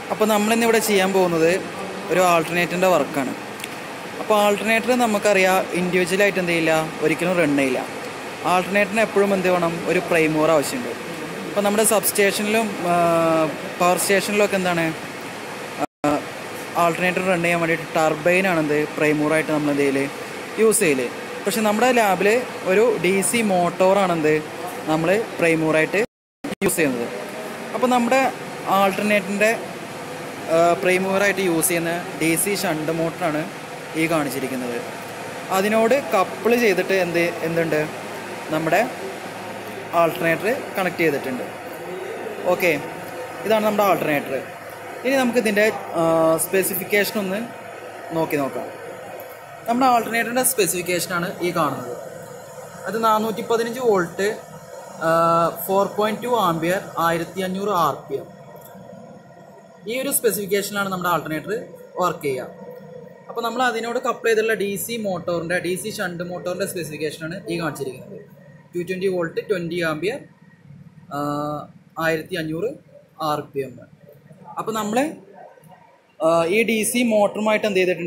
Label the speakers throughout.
Speaker 1: അപ്പോൾ നമ്മളിന്നിവിടെ ചെയ്യാൻ പോകുന്നത് ഒരു ആൾട്ടർനേറ്ററിൻ്റെ വർക്കാണ് അപ്പോൾ ആൾട്ടർനേറ്റർ നമുക്കറിയാം ഇൻഡിവിജ്വലായിട്ട് എന്ത് ചെയ്യില്ല ഒരിക്കലും റൺ ചെയ്യില്ല ആൾട്ടർനേറ്ററിന് എപ്പോഴും എന്ത് വേണം ഒരു പ്രൈമോർ ആവശ്യമുണ്ട് അപ്പോൾ നമ്മുടെ സബ് സ്റ്റേഷനിലും പവർ സ്റ്റേഷനിലും ഒക്കെ എന്താണ് ആൾട്ടർനേറ്റർ റൺ ചെയ്യാൻ വേണ്ടിയിട്ട് ടർബൈനാണ് എന്ത് പ്രൈമോറായിട്ട് നമ്മൾ എന്ത് ചെയ്യല് യൂസ് ചെയ്യല് പക്ഷെ നമ്മുടെ ലാബിൽ ഒരു ഡി സി മോട്ടോറാണെന്ത് നമ്മൾ പ്രൈമോറായിട്ട് യൂസ് ചെയ്യുന്നത് അപ്പോൾ നമ്മുടെ ആൾട്ടർനേറ്ററിൻ്റെ പ്രൈമോറായിട്ട് യൂസ് ചെയ്യുന്ന ഡി സി ഷണ്ട് മോട്ടറാണ് ഈ കാണിച്ചിരിക്കുന്നത് അതിനോട് കപ്പിൾ ചെയ്തിട്ട് എന്ത് എന്തുണ്ട് നമ്മുടെ ആൾട്ടർനേറ്റർ കണക്ട് ചെയ്തിട്ടുണ്ട് ഓക്കെ ഇതാണ് നമ്മുടെ ആൾട്ടർനേറ്റർ ഇനി നമുക്ക് ഇതിൻ്റെ സ്പെസിഫിക്കേഷൻ ഒന്ന് നോക്കി നോക്കാം നമ്മുടെ ആൾട്ടർനേറ്ററിൻ്റെ സ്പെസിഫിക്കേഷനാണ് ഈ കാണുന്നത് അത് നാനൂറ്റി പതിനഞ്ച് volt four point two ampere ആയിരത്തി അഞ്ഞൂറ് ആർ പി എം ഈ ഒരു സ്പെസിഫിക്കേഷനിലാണ് നമ്മുടെ ആൾട്ടർനേറ്റർ വർക്ക് ചെയ്യുക അപ്പോൾ നമ്മൾ അതിനോട് കപ്പിൾ ചെയ്തിട്ടുള്ള ഡി സി മോട്ടോറിൻ്റെ ഡി സി ഷണ്ട് മോട്ടോറിൻ്റെ സ്പെസിഫിക്കേഷനാണ് ഈ കാണിച്ചിരിക്കുന്നത് two twenty volt twenty ampere ആയിരത്തി അഞ്ഞൂറ് ആർ പി എം അപ്പോൾ നമ്മൾ ഈ ഡി സി മോട്ടറുമായിട്ട് എന്ത് ചെയ്തിട്ടുണ്ട്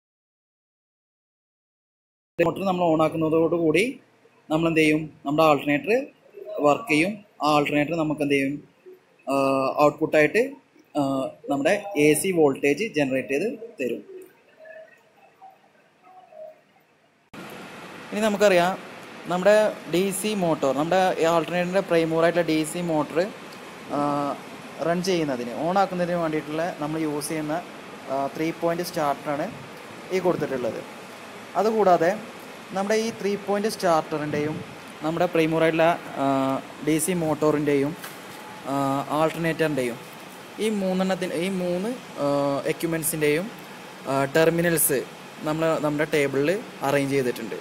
Speaker 1: മോട്ടർ നമ്മൾ ഓൺ ആക്കുന്നതോടുകൂടി നമ്മൾ എന്ത് ചെയ്യും നമ്മുടെ ആൾട്ടർനേറ്റർ വർക്ക് ചെയ്യും ആ ആൾട്ടർനേറ്റർ നമുക്ക് എന്ത് ചെയ്യും ഔട്ട്പുട്ടായിട്ട് നമ്മുടെ എ സി വോൾട്ടേജ് ജനറേറ്റ് ചെയ്ത് തരും ഇനി നമുക്കറിയാം നമ്മുടെ ഡി സി മോട്ടോർ നമ്മുടെ ആൾട്ടർനേറ്ററിൻ്റെ പ്രൈമോറായിട്ടുള്ള ഡി സി മോട്ടർ റൺ ചെയ്യുന്നതിന് ഓൺ ആക്കുന്നതിന് വേണ്ടിയിട്ടുള്ള നമ്മൾ യൂസ് ചെയ്യുന്ന ത്രീ പോയിൻ്റ് സ്റ്റാർട്ടറാണ് ഈ കൊടുത്തിട്ടുള്ളത് അതുകൂടാതെ നമ്മുടെ ഈ ത്രീ പോയിൻ്റ് സ്റ്റാർട്ടറിൻ്റെയും നമ്മുടെ പ്രൈമോറായിട്ടുള്ള ഡി സി മോട്ടോറിൻ്റെയും ആൾട്ടർനേറ്ററിൻ്റെയും ഈ മൂന്നെണ്ണത്തിന് ഈ മൂന്ന് എക്യുപ്മെൻസിൻ്റെയും ടെർമിനൽസ് നമ്മൾ നമ്മുടെ ടേബിളിൽ അറേഞ്ച് ചെയ്തിട്ടുണ്ട്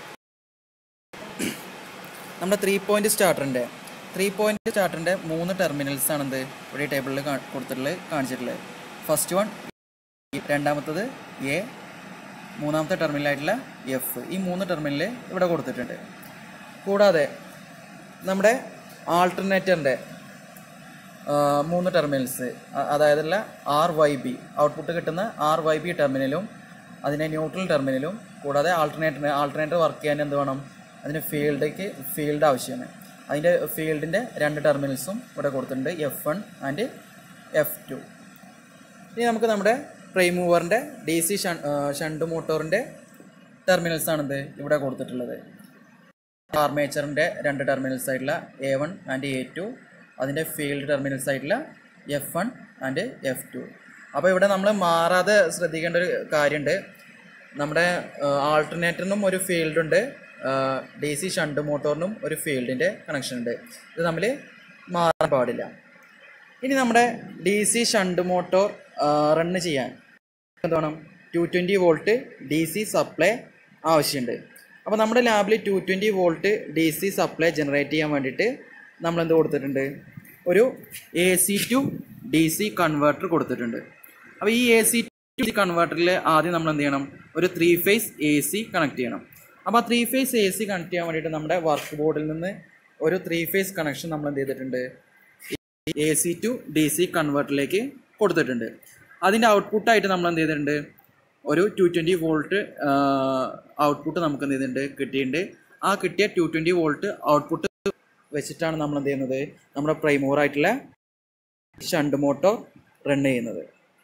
Speaker 1: നമ്മുടെ ത്രീ പോയിൻ്റ് സ്റ്റാർട്ടറിൻ്റെ ത്രീ പോയിൻ്റ് സ്റ്റാർട്ടറിൻ്റെ മൂന്ന് ടെർമിനൽസ് ആണ് എന്ത് ഇവിടെ ഈ ടേബിളിൽ കൊടുത്തിട്ടുള്ളത് കാണിച്ചിട്ടുള്ളത് ഫസ്റ്റ് വൺ രണ്ടാമത്തത് എ മൂന്നാമത്തെ ടെർമിനലായിട്ടുള്ള എഫ് ഈ മൂന്ന് ടെർമിനൽ ഇവിടെ കൊടുത്തിട്ടുണ്ട് കൂടാതെ നമ്മുടെ ആൾട്ടർനേറ്ററിൻ്റെ മൂന്ന് ടെർമിനൽസ് അതായതുള്ള ആർ വൈ ബി ഔട്ട്പുട്ട് കിട്ടുന്ന ആർ വൈ ബി ടെർമിനലും അതിനെ ന്യൂട്രൽ ടെർമിനലും കൂടാതെ ആൾട്ടർനേറ്ററിന് ആൾട്ടർനേറ്റർ വർക്ക് ചെയ്യാൻ എന്ത് വേണം അതിന് ഫീൽഡേക്ക് ഫീൽഡ് ആവശ്യമാണ് അതിൻ്റെ ഫീൽഡിൻ്റെ രണ്ട് ടെർമിനൽസും ഇവിടെ കൊടുത്തിട്ടുണ്ട് F one and F two ഇനി നമുക്ക് നമ്മുടെ പ്രൈം മൂവറിൻ്റെ ഡി സി ഷണ്ട് മോട്ടോറിൻ്റെ ടെർമിനൽസ് ആണിത് ഇവിടെ കൊടുത്തിട്ടുള്ളത് ആർമേച്ചറിൻ്റെ രണ്ട് ടെർമിനൽസ് ആയിട്ടുള്ള A one and A two അതിൻ്റെ ഫീൽഡ് ടെർമിനൽസ് ആയിട്ടുള്ള F one and F two അപ്പോൾ ഇവിടെ നമ്മൾ മാറാതെ ശ്രദ്ധിക്കേണ്ട ഒരു കാര്യമുണ്ട് നമ്മുടെ ആൾട്ടർനേറ്ററിനും ഒരു ഫീൽഡ് ഉണ്ട് ഡി സി ഷണ്ട് മോട്ടോറിനും ഒരു ഫീൽഡിൻ്റെ കണക്ഷൻ ഉണ്ട് ഇത് തമ്മിൽ മാറാൻ പാടില്ല ഇനി നമ്മുടെ D C shunt motor run ചെയ്യാൻ എന്ത് വേണം two twenty volt D C supply ആവശ്യമുണ്ട് അപ്പോൾ നമ്മുടെ ലാബിൽ two twenty volt D C supply generate ചെയ്യാൻ വേണ്ടിയിട്ട് നമ്മൾ എന്ത് കൊടുത്തിട്ടുണ്ട് ഒരു A C to D C converter കൊടുത്തിട്ടുണ്ട് അപ്പോൾ ഈ എ സി ടു ഡി കൺവേർട്ടറിൽ ആദ്യം നമ്മൾ എന്ത് ചെയ്യണം ഒരു three phase A C connect ചെയ്യണം അപ്പോൾ ആ three phase A C connect ചെയ്യാൻ വേണ്ടിയിട്ട് നമ്മുടെ വർക്ക് ബോർഡിൽ നിന്ന് ഒരു ത്രീ ഫേസ് കണക്ഷൻ നമ്മൾ എന്ത് ചെയ്തിട്ടുണ്ട് A C to D C കൺവേർട്ടറിലേക്ക് കൊടുത്തിട്ടുണ്ട് അതിൻ്റെ ഔട്ട്പുട്ടായിട്ട് നമ്മൾ എന്ത് ചെയ്തിട്ടുണ്ട് ഒരു ടു ട്വൻറ്റി വോൾട്ട് ഔട്ട്പുട്ട് നമുക്ക് എന്ത് ചെയ്തിട്ടുണ്ട് കിട്ടിയിട്ടുണ്ട് ആ കിട്ടിയ ടു ട്വൻറ്റി വോൾട്ട് ഔട്ട്പുട്ട് വെച്ചിട്ടാണ് നമ്മൾ എന്ത് ചെയ്യുന്നത് നമ്മുടെ പ്രൈമോറായിട്ടുള്ള ഷണ്ട് മോട്ടോർ റൺ ചെയ്യുന്നത്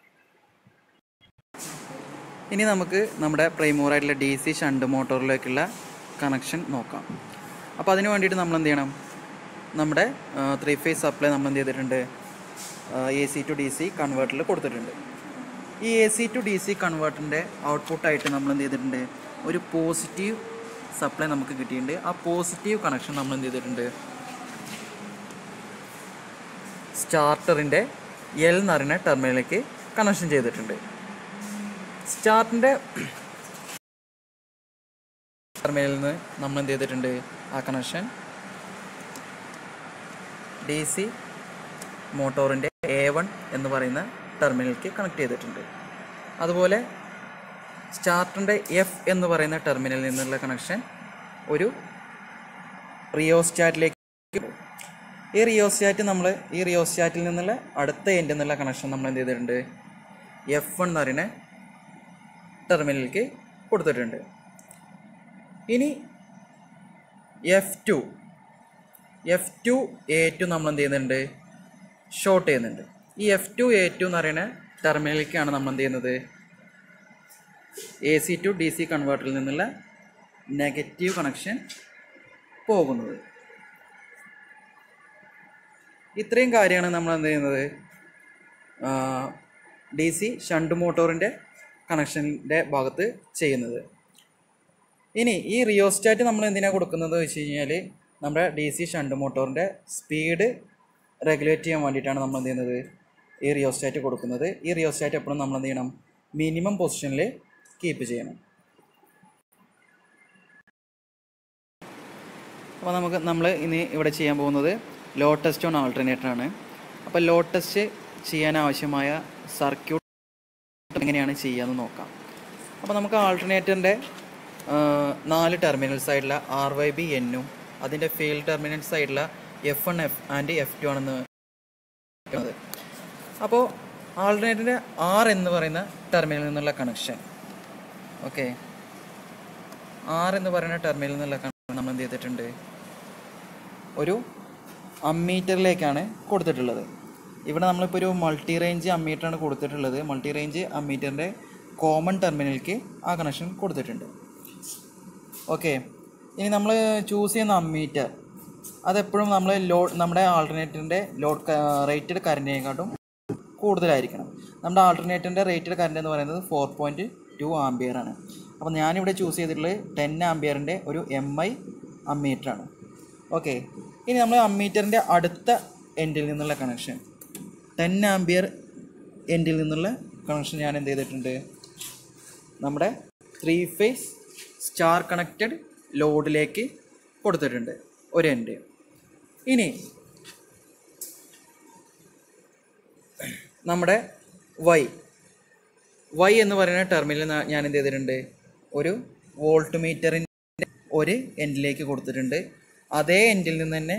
Speaker 1: ഇനി നമുക്ക് നമ്മുടെ പ്രൈമോറായിട്ടുള്ള ഡി സി ഷണ്ട് മോട്ടോറിലേക്കുള്ള കണക്ഷൻ നോക്കാം അപ്പോൾ അതിന് വേണ്ടിയിട്ട് നമ്മൾ എന്ത് ചെയ്യണം നമ്മുടെ ത്രീ ഫേസ് സപ്ലൈ നമ്മൾ എന്ത് ചെയ്തിട്ടുണ്ട് A C to D C കൺവേർട്ടറിൽ കൊടുത്തിട്ടുണ്ട് ഈ A C to D C കൺവേർട്ടറിൻ്റെ ഔട്ട്പുട്ടായിട്ട് നമ്മൾ എന്ത് ചെയ്തിട്ടുണ്ട് ഒരു പോസിറ്റീവ് സപ്ലൈ നമുക്ക് കിട്ടിയിട്ടുണ്ട് ആ പോസിറ്റീവ് കണക്ഷൻ നമ്മൾ എന്ത് ചെയ്തിട്ടുണ്ട് സ്റ്റാർട്ടറിൻ്റെ എൽ എന്ന് പറയുന്ന ടെർമിനലിലേക്ക് കണക്ഷൻ ചെയ്തിട്ടുണ്ട് സ്റ്റാർട്ടിൻ്റെ ടെർമിനലിൽ നിന്ന് നമ്മൾ എന്ത് ചെയ്തിട്ടുണ്ട് ആ കണക്ഷൻ ഡി സി മോട്ടോറിൻ്റെ എ വൺ എന്ന് പറയുന്ന ടെർമിനലിലേക്ക് കണക്ട് ചെയ്തിട്ടുണ്ട് അതുപോലെ സ്റ്റാർട്ടറിൻ്റെ എഫ് എന്ന് പറയുന്ന ടെർമിനലിൽ നിന്നുള്ള കണക്ഷൻ ഒരു റിയോസ്റ്റാറ്റിലേക്ക് പോകും ഈ റിയോസ്റ്റാറ്റ് നമ്മൾ ഈ റിയോസ്റ്റാറ്റിൽ നിന്നുള്ള അടുത്ത എൻഡിൽ നിന്നുള്ള കണക്ഷൻ നമ്മൾ എന്ത് ചെയ്തിട്ടുണ്ട് എഫ് വൺ എന്ന് പറയുന്ന ടെർമിനലിലേക്ക് കൊടുത്തിട്ടുണ്ട് ഇനി F two F two A two നമ്മൾ എന്ത് ചെയ്യുന്നുണ്ട് ഷോർട്ട് ചെയ്യുന്നുണ്ട് ഈ എഫ് ടു എ ടു എന്ന് പറയുന്ന ടെർമിനലിലേക്കാണ് നമ്മൾ എന്ത് ചെയ്യുന്നത് A C to D C കൺവേർട്ടറിൽ നിന്നുള്ള നെഗറ്റീവ് കണക്ഷൻ പോകുന്നത് ഇത്രയും കാര്യമാണ് നമ്മൾ എന്ത് ചെയ്യുന്നത് ഡി സി ഷണ്ട് മോട്ടോറിൻ്റെ കണക്ഷൻ്റെ ഭാഗത്ത് ചെയ്യുന്നത് ഇനി ഈ റിയോസ്റ്റാറ്റ് നമ്മൾ എന്തിനാണ് കൊടുക്കുന്നത് വെച്ച് കഴിഞ്ഞാൽ നമ്മുടെ ഡി സി ഷണ്ട് മോട്ടോറിൻ്റെ സ്പീഡ് റെഗുലേറ്റ് ചെയ്യാൻ വേണ്ടിയിട്ടാണ് നമ്മൾ എന്ത് ചെയ്യുന്നത് ഈ റിയോസ്റ്റാറ്റ് കൊടുക്കുന്നത് ഈ റിയോസ്റ്റാറ്റ് എപ്പോഴും നമ്മൾ എന്ത് ചെയ്യണം മിനിമം പൊസിഷനിൽ കീപ്പ് ചെയ്യണം അപ്പോൾ നമുക്ക് നമ്മൾ ഇനി ഇവിടെ ചെയ്യാൻ പോകുന്നത് ലോ ടെസ്റ്റ് ഓൺ ആൾട്ടർനേറ്റർ ആണ് അപ്പോൾ ലോ ടെസ്റ്റ് ചെയ്യാൻ ആവശ്യമായ സർക്യൂട്ട് എങ്ങനെയാണ് ചെയ്യാമെന്ന് നോക്കാം അപ്പോൾ നമുക്ക് ആൾട്ടർനേറ്ററിൻ്റെ നാല് ടെർമിനൽസ് ആയിട്ടുള്ള ആർ വൈ ബി എന്നും അതിൻ്റെ ഫീൽഡ് ടെർമിനൽസ് ആയിട്ടുള്ള F one F and F two ആണെന്ന് പറയുന്നത് അപ്പോൾ ആൾട്ടർനേറ്ററിൻ്റെ ആർ എന്ന് പറയുന്ന ടെർമിനലിൽ നിന്നുള്ള കണക്ഷൻ ഓക്കെ ആർ എന്ന് പറയുന്ന ടെർമിനലിൽ നിന്നുള്ള കണക്ഷൻ നമ്മൾ എന്ത് ചെയ്തിട്ടുണ്ട് ഒരു അമ്മീറ്ററിലേക്കാണ് കൊടുത്തിട്ടുള്ളത് ഇവിടെ നമ്മളിപ്പോൾ ഒരു മൾട്ടി റേഞ്ച് അമ്മീറ്ററാണ് കൊടുത്തിട്ടുള്ളത് മൾട്ടി റേഞ്ച് അമ്മീറ്ററിൻ്റെ കോമൺ ടെർമിനലിലേക്ക് ആ കണക്ഷൻ കൊടുത്തിട്ടുണ്ട് ഓക്കെ ഇനി നമ്മൾ ചൂസ് ചെയ്യുന്ന അമ്മീറ്റർ അതെപ്പോഴും നമ്മൾ ലോഡ് നമ്മുടെ ആൾട്ടർനേറ്ററിൻ്റെ ലോഡ് റേറ്റഡ് കറൻറ്റിനെക്കാട്ടും കൂടുതലായിരിക്കണം നമ്മുടെ ആൾട്ടർനേറ്ററിൻ്റെ റേറ്റഡ് കറൻറ്റ് എന്ന് പറയുന്നത് ഫോർ പോയിൻറ്റ് ടു ആംബിയർ ആണ് അപ്പോൾ ഞാനിവിടെ ചൂസ് ചെയ്തിട്ടുള്ളത് ടെൻ ആംബിയറിൻ്റെ ഒരു എം ഐ അമ്മീറ്ററാണ് ഓക്കെ ഇനി നമ്മൾ അമ്മീറ്ററിൻ്റെ അടുത്ത എൻഡിൽ നിന്നുള്ള കണക്ഷൻ ടെൻ ആംബിയർ എൻഡിൽ നിന്നുള്ള കണക്ഷൻ ഞാൻ എന്ത് ചെയ്തിട്ടുണ്ട് നമ്മുടെ ത്രീ ഫേസ് സ്റ്റാർ കണക്റ്റഡ് ലോഡിലേക്ക് കൊടുത്തിട്ടുണ്ട് ഒരു എൻഡ് ഇനി നമ്മുടെ വൈ വൈ എന്ന് പറയുന്ന ടെർമിനൽ ഞാൻ എന്ത് ചെയ്തിട്ടുണ്ട് ഒരു വോൾട്ട് മീറ്ററിൻ്റെ ഒരു എൻഡിലേക്ക് കൊടുത്തിട്ടുണ്ട് അതേ എൻഡിൽ നിന്ന് തന്നെ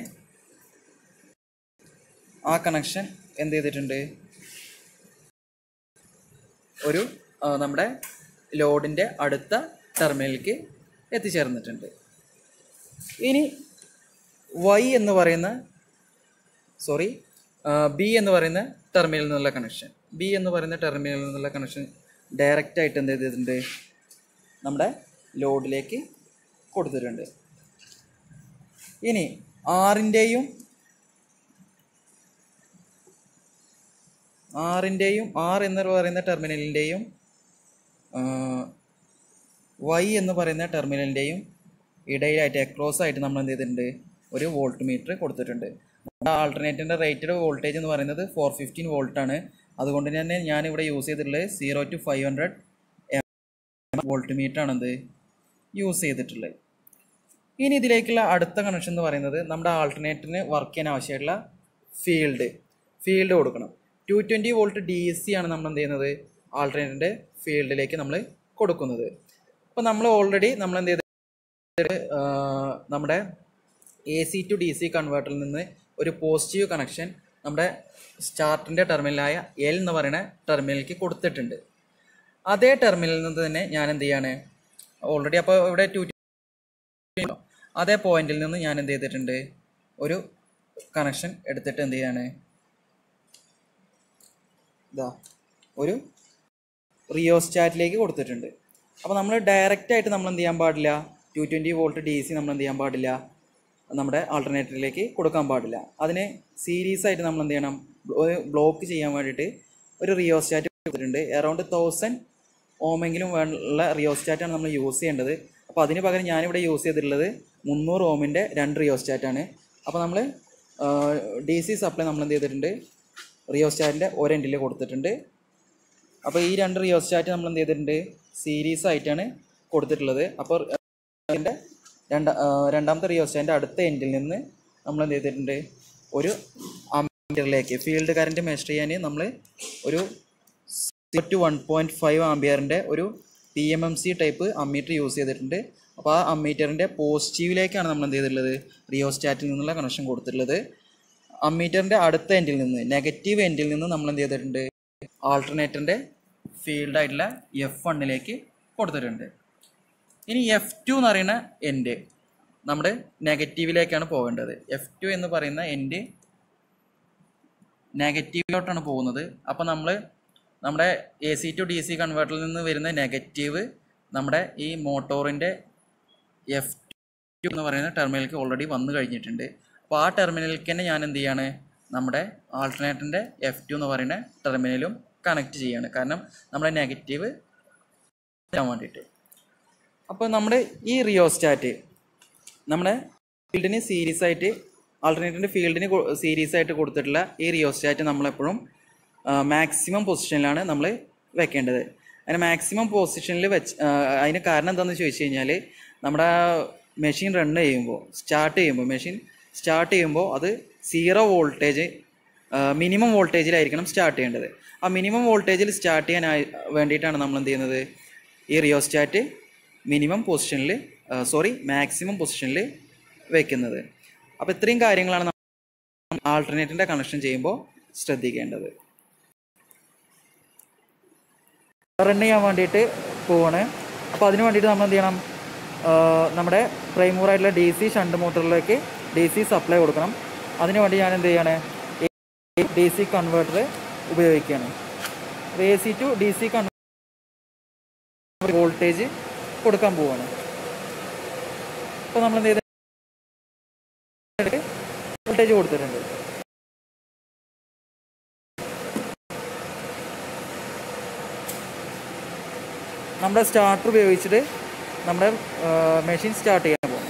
Speaker 1: ആ കണക്ഷൻ എന്ത് ചെയ്തിട്ടുണ്ട് ഒരു ആ, നമ്മുടെ ലോഡിൻ്റെ അടുത്ത ടെർമിനലിലേക്ക് എത്തിച്ചേർന്നിട്ടുണ്ട് ഇനി വൈ എന്ന് പറയുന്ന സോറി ബി എന്ന് പറയുന്ന ടെർമിനലിൽ നിന്നുള്ള കണക്ഷൻ ബി എന്ന് പറയുന്ന ടെർമിനലിൽ നിന്നുള്ള കണക്ഷൻ ഡയറക്റ്റ് ആയിട്ട് എന്ത് ചെയ്തിട്ടുണ്ട് നമ്മുടെ ലോഡിലേക്ക് കൊടുത്തിട്ടുണ്ട് ഇനി ആറിൻ്റെയും ആറിൻ്റെയും ആർ എന്ന് പറയുന്ന ടെർമിനലിൻ്റെയും വൈ എന്ന് പറയുന്ന ടെർമിനലിൻ്റെയും ഇടയിലായിട്ട് അക്രോസ് ആയിട്ട് നമ്മൾ എന്ത് ചെയ്തിട്ടുണ്ട് ഒരു വോൾട്ട് മീറ്റർ കൊടുത്തിട്ടുണ്ട് നമ്മുടെ ആൾട്ടർനേറ്ററിൻ്റെ റേറ്റഡ് വോൾട്ടേജ് എന്ന് പറയുന്നത് ഫോർ ഫിഫ്റ്റീൻ വോൾട്ടാണ് അതുകൊണ്ട് തന്നെ ഞാനിവിടെ യൂസ് ചെയ്തിട്ടുള്ളത് zero to five hundred volt meter ആണെന്ത് യൂസ് ചെയ്തിട്ടുള്ളത് ഇനി ഇതിലേക്കുള്ള അടുത്ത കണക്ഷൻ എന്ന് പറയുന്നത് നമ്മുടെ ആൾട്ടർനേറ്ററിന് വർക്ക് ചെയ്യാൻ ആവശ്യമായിട്ടുള്ള ഫീൽഡ് ഫീൽഡ് കൊടുക്കണം two twenty volt D C ആണ് നമ്മൾ എന്ത് ചെയ്യുന്നത് ആൾട്ടർനേറ്ററിൻ്റെ ഫീൽഡിലേക്ക് നമ്മൾ കൊടുക്കുന്നത് അപ്പോൾ നമ്മൾ ഓൾറെഡി നമ്മൾ എന്ത് ചെയ്ത് ആ, നമ്മുടെ A C to D C കൺവേർട്ടറിൽ നിന്ന് ഒരു പോസിറ്റീവ് കണക്ഷൻ നമ്മുടെ സ്റ്റാർട്ടിൻ്റെ ടെർമിനലായ എൽ എന്ന് പറയുന്ന ടെർമിനലിലേക്ക് കൊടുത്തിട്ടുണ്ട് അതേ ടെർമിനലിൽ നിന്ന് തന്നെ ഞാൻ എന്ത് ചെയ്യാണ് ഓൾറെഡി അപ്പോൾ ഇവിടെ ടു അതേ പോയിന്റിൽ നിന്ന് ഞാൻ എന്ത് ചെയ്തിട്ടുണ്ട് ഒരു കണക്ഷൻ എടുത്തിട്ട് എന്ത് ചെയ്യാണ് ഇതാ ഒരു റിയോസ്റ്റാറ്റിലേക്ക് കൊടുത്തിട്ടുണ്ട് അപ്പോൾ നമ്മൾ ഡയറക്റ്റ് ആയിട്ട് നമ്മൾ എന്ത് ചെയ്യാൻ പാടില്ല two twenty volt D C നമ്മൾ എന്ത് ചെയ്യാൻ പാടില്ല നമ്മുടെ ആൾട്ടർനേറ്ററിലേക്ക് കൊടുക്കാൻ പാടില്ല അതിന് സീരീസ് ആയിട്ട് നമ്മൾ എന്ത് ചെയ്യണം ഒരു ബ്ലോക്ക് ചെയ്യാൻ വേണ്ടിയിട്ട് ഒരു റിയോസ്റ്റാറ്റ് കൊടുത്തിട്ടുണ്ട് അറൗണ്ട് തൗസൻഡ് ഓമെങ്കിലും ഉള്ള റിയോസ്റ്റാറ്റാണ് നമ്മൾ യൂസ് ചെയ്യേണ്ടത് അപ്പോൾ അതിന് പകരം ഞാനിവിടെ യൂസ് ചെയ്തിട്ടുള്ളത് മുന്നൂറ് ഓമിൻ്റെ രണ്ട് റിയോസ്റ്റാറ്റാണ് അപ്പോൾ നമ്മൾ ഡി സി സപ്ലൈ നമ്മൾ എന്ത് ചെയ്തിട്ടുണ്ട് റിയോസ്റ്റാറ്റിൻ്റെ ഒരെൻഡിൽ കൊടുത്തിട്ടുണ്ട് അപ്പോൾ ഈ രണ്ട് റിയോസ്റ്റാറ്റ് നമ്മൾ എന്ത് ചെയ്തിട്ടുണ്ട് സീരീസ് ആയിട്ടാണ് കൊടുത്തിട്ടുള്ളത് അപ്പോൾ അതിൻ്റെ രണ്ട ആ, രണ്ടാമത്തെ റിയോസ്റ്റാറ്റിൻ്റെ അടുത്ത എൻഡിൽ നിന്ന് നമ്മൾ എന്ത് ചെയ്തിട്ടുണ്ട് ഒരു ആംബിയറിലേക്ക് ഫീൽഡ് കറൻറ്റ് മെഷർ ചെയ്യാൻ നമ്മൾ ഒരു ടു വൺ പോയിൻറ്റ് ഫൈവ് ആംബിയറിൻ്റെ ഒരു P M M C type ammeter use ചെയ്തിട്ടുണ്ട് അപ്പോൾ ആ അമ്മീറ്ററിൻ്റെ പോസിറ്റീവിലേക്കാണ് നമ്മൾ എന്ത് ചെയ്തിട്ടുള്ളത് റിയോസ്റ്റാറ്റിൽ നിന്നുള്ള കണക്ഷൻ കൊടുത്തിട്ടുള്ളത് അമ്മീറ്ററിൻ്റെ അടുത്ത എൻഡിൽ നിന്ന് നെഗറ്റീവ് എൻഡിൽ നിന്ന് നമ്മൾ എന്ത് ചെയ്തിട്ടുണ്ട് ആൾട്ടർനേറ്ററിൻ്റെ ഫീൽഡ് ആയിട്ടുള്ള എഫ് വണ്ണിലേക്ക് കൊടുത്തിട്ടുണ്ട് ഇനി എഫ് ടു എന്ന് പറയുന്ന എൻഡ് നമ്മുടെ നെഗറ്റീവിലേക്കാണ് പോകേണ്ടത് എഫ് ടു എന്ന് പറയുന്ന എൻഡ് നെഗറ്റീവിലോട്ടാണ് പോകുന്നത് അപ്പോൾ നമ്മൾ നമ്മുടെ A C to D C കൺവേർട്ടറിൽ നിന്ന് വരുന്ന നെഗറ്റീവ് നമ്മുടെ ഈ മോട്ടോറിൻ്റെ എഫ് ടു എന്ന് പറയുന്ന ടെർമിനലിലേക്ക് ഓൾറെഡി വന്നു കഴിഞ്ഞിട്ടുണ്ട് അപ്പോൾ ആ ടെർമിനലിലേക്ക് തന്നെ ഞാൻ എന്ത് ചെയ്യാണ് നമ്മുടെ ആൾട്ടർനേറ്ററിൻ്റെ എഫ് ടു എന്ന് പറയുന്ന ടെർമിനലും കണക്ട് ചെയ്യാണ് കാരണം നമ്മുടെ നെഗറ്റീവ് തരാൻ വേണ്ടിയിട്ട് അപ്പോൾ നമ്മുടെ ഈ റിയോസ്റ്റാറ്റ് നമ്മുടെ ഫീൽഡിന് സീരീസ് ആയിട്ട് ആൾട്ടർനേറ്ററിൻ്റെ ഫീൽഡിന് സീരീസ് ആയിട്ട് കൊടുത്തിട്ടുള്ള ഈ റിയോസ്റ്റാറ്റ് നമ്മളെപ്പോഴും മാക്സിമം പൊസിഷനിലാണ് നമ്മൾ വെക്കേണ്ടത് അതിന് മാക്സിമം പൊസിഷനിൽ വെച്ച് ആ, അതിന് കാരണം എന്താണെന്ന് ചോദിച്ചു കഴിഞ്ഞാൽ നമ്മുടെ മെഷീൻ റൺ ചെയ്യുമ്പോൾ സ്റ്റാർട്ട് ചെയ്യുമ്പോൾ മെഷീൻ സ്റ്റാർട്ട് ചെയ്യുമ്പോൾ അത് സീറോ വോൾട്ടേജ് മിനിമം വോൾട്ടേജിലായിരിക്കണം സ്റ്റാർട്ട് ചെയ്യേണ്ടത് ആ മിനിമം വോൾട്ടേജിൽ സ്റ്റാർട്ട് ചെയ്യാൻ വേണ്ടിയിട്ടാണ് നമ്മൾ എന്ത് ചെയ്യുന്നത് ഈ റിയോസ്റ്റാറ്റ് മിനിമം പൊസിഷനിൽ സോറി മാക്സിമം പൊസിഷനിൽ വെക്കുന്നത് അപ്പോൾ ഇത്രയും കാര്യങ്ങളാണ് നമ്മൾ ആൾട്ടർനേറ്റിൻ്റെ കണക്ഷൻ ചെയ്യുമ്പോൾ ശ്രദ്ധിക്കേണ്ടത് റൺ ചെയ്യാൻ വേണ്ടിയിട്ട് പോവാണ് അപ്പോൾ അതിന് വേണ്ടിയിട്ട് നമ്മൾ എന്ത് ചെയ്യണം ആ, നമ്മുടെ പ്രൈമൂറായിട്ടുള്ള ഡി സി ഷണ്ട് മോട്ടറിലേക്ക് ഡി സി സപ്ലൈ കൊടുക്കണം അതിന് വേണ്ടി ഞാൻ എന്ത് ചെയ്യാണ് ഡി സി കൺവേർട്ടർ ഉപയോഗിക്കുകയാണ് A C to D C converter voltage കൊടുക്കാൻ പോവാണ് അപ്പോൾ നമ്മൾ എന്ത് ചെയ്ത് വോൾട്ടേജ് കൊടുത്തിട്ടുണ്ട് നമ്മുടെ സ്റ്റാർട്ടർ ഉപയോഗിച്ചിട്ട് നമ്മുടെ മെഷീൻ സ്റ്റാർട്ട് ചെയ്യാൻ പോകുന്നു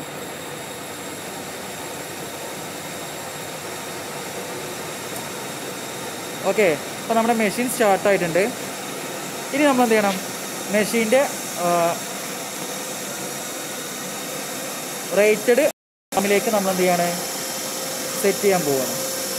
Speaker 1: ഓക്കെ അപ്പോൾ നമ്മുടെ മെഷീൻ സ്റ്റാർട്ട് ആയിട്ടുണ്ട് ഇനി നമ്മൾ എന്ത് ചെയ്യണം മെഷീൻ്റെ റേറ്റഡ് ാമിലേക്ക് നമ്മൾ എന്ത് ചെയ്യാണ് സെറ്റ് ചെയ്യാൻ പോവുകയാണ്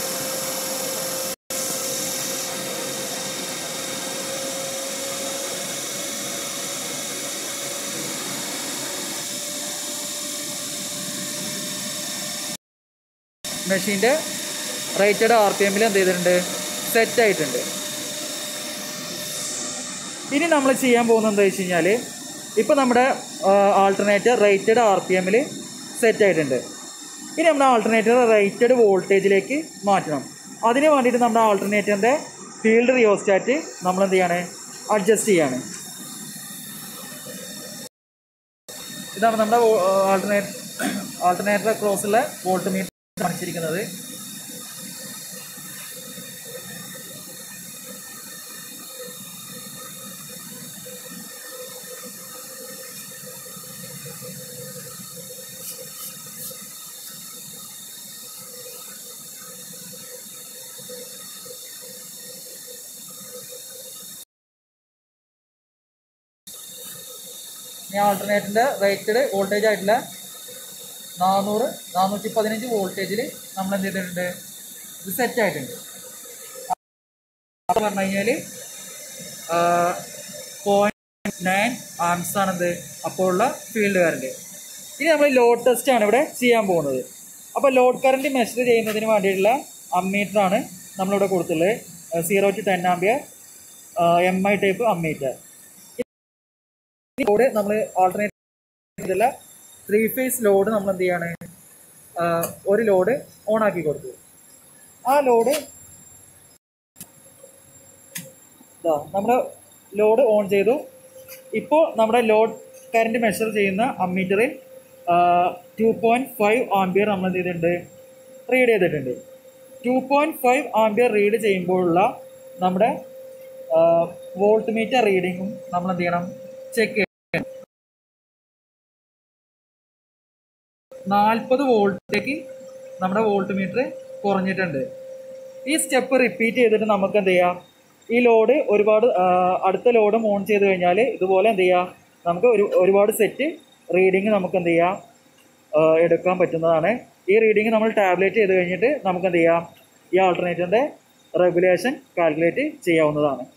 Speaker 1: മെഷീൻ്റെ റേറ്റഡ് ആർ പി എമ്മിൽ എന്ത് ചെയ്തിട്ടുണ്ട് സെറ്റ് ആയിട്ടുണ്ട് ഇനി നമ്മൾ ചെയ്യാൻ പോകുന്നത് എന്താ വെച്ച് കഴിഞ്ഞാൽ ഇപ്പോൾ നമ്മുടെ ആൾട്ടർനേറ്റർ റേറ്റഡ് ആർ പി എമ്മിൽ സെറ്റ് ആയിട്ടുണ്ട് ഇനി നമ്മുടെ ആൾട്ടർനേറ്റർ റേറ്റഡ് വോൾട്ടേജിലേക്ക് മാറ്റണം അതിന് വേണ്ടിയിട്ട് നമ്മുടെ ആൾട്ടർനേറ്ററിൻ്റെ ഫീൽഡ് റിയോസ്റ്റാറ്റ് നമ്മൾ എന്ത് ചെയ്യാണ് അഡ്ജസ്റ്റ് ചെയ്യാണ് ഇതാണ് നമ്മുടെ ആൾട്ടർനേറ്റ് ആൾട്ടർനേറ്റർ ക്രോസുള്ള വോൾട്ട് മീറ്റർ കാണിച്ചിരിക്കുന്നത് ഇനി ആൾട്ടർനേറ്ററിൻ്റെ റേറ്റഡ് വോൾട്ടേജ് ആയിട്ടുള്ള നാനൂറ് നാനൂറ്റി പതിനഞ്ച് വോൾട്ടേജിൽ നമ്മൾ എന്ത് ചെയ്തിട്ടുണ്ട് ഇത് സെറ്റ് ആയിട്ടുണ്ട് അത് പറഞ്ഞു കഴിഞ്ഞാൽ പോയിന്റ് നയൻ ആംസ് ആണെന്ത് അപ്പോൾ ഉള്ള ഫീൽഡ് കറണ്ട് ഇനി നമ്മൾ ലോഡ് ടെസ്റ്റ് ആണ് ഇവിടെ ചെയ്യാൻ പോകുന്നത് അപ്പോൾ ലോഡ് കറണ്ട് മെഷർ ചെയ്യുന്നതിന് വേണ്ടിയിട്ടുള്ള അമ്മീറ്റർ ആണ് നമ്മളിവിടെ കൊടുത്തുള്ളത് zero to ten ampere M I type ammeter load നമ്മൾ ആൾട്ടർനേറ്റ് ത്രീ ഫേസ് ലോഡ് നമ്മൾ എന്ത് ചെയ്യാണ് ആ, ഒരു ലോഡ് ഓൺ ആക്കി കൊടുത്തു ആ ലോഡ് നമ്മുടെ ലോഡ് ഓൺ ചെയ്തു ഇപ്പോൾ നമ്മുടെ ലോഡ് കറണ്ട് മെഷർ ചെയ്യുന്ന അമ്മീറ്ററിൽ ടു പോയിൻറ്റ് ഫൈവ് ആംബിയർ നമ്മൾ എന്ത് ചെയ്തിട്ടുണ്ട് റീഡ് ചെയ്തിട്ടുണ്ട് two point five ampere read ചെയ്യുമ്പോഴുള്ള നമ്മുടെ വോൾട്ട് മീറ്റർ റീഡിങ്ങും നമ്മൾ എന്ത് ചെയ്യണം ചെക്ക് ചെയ്യണം നാൽപ്പത് വോൾട്ടേക്ക് നമ്മുടെ വോൾട്ട് മീറ്റർ കുറഞ്ഞിട്ടുണ്ട് ഈ സ്റ്റെപ്പ് റിപ്പീറ്റ് ചെയ്തിട്ട് നമുക്ക് എന്ത് ചെയ്യാം ഈ ലോഡ് ഒരുപാട് ആ, അടുത്ത ലോഡും ഓൺ ചെയ്ത് കഴിഞ്ഞാൽ ഇതുപോലെ എന്ത് ചെയ്യാം നമുക്ക് ഒരു ഒരുപാട് സെറ്റ് റീഡിങ് നമുക്ക് എന്ത് ചെയ്യാം ആ, എടുക്കാൻ പറ്റുന്നതാണ് ഈ റീഡിങ് നമ്മൾ ടാബ്ലേറ്റ് ചെയ്ത് കഴിഞ്ഞിട്ട് നമുക്ക് എന്ത് ചെയ്യാം ഈ ആൾട്ടർനേറ്ററിൻ്റെ റെഗുലേഷൻ കാൽക്കുലേറ്റ് ചെയ്യാവുന്നതാണ്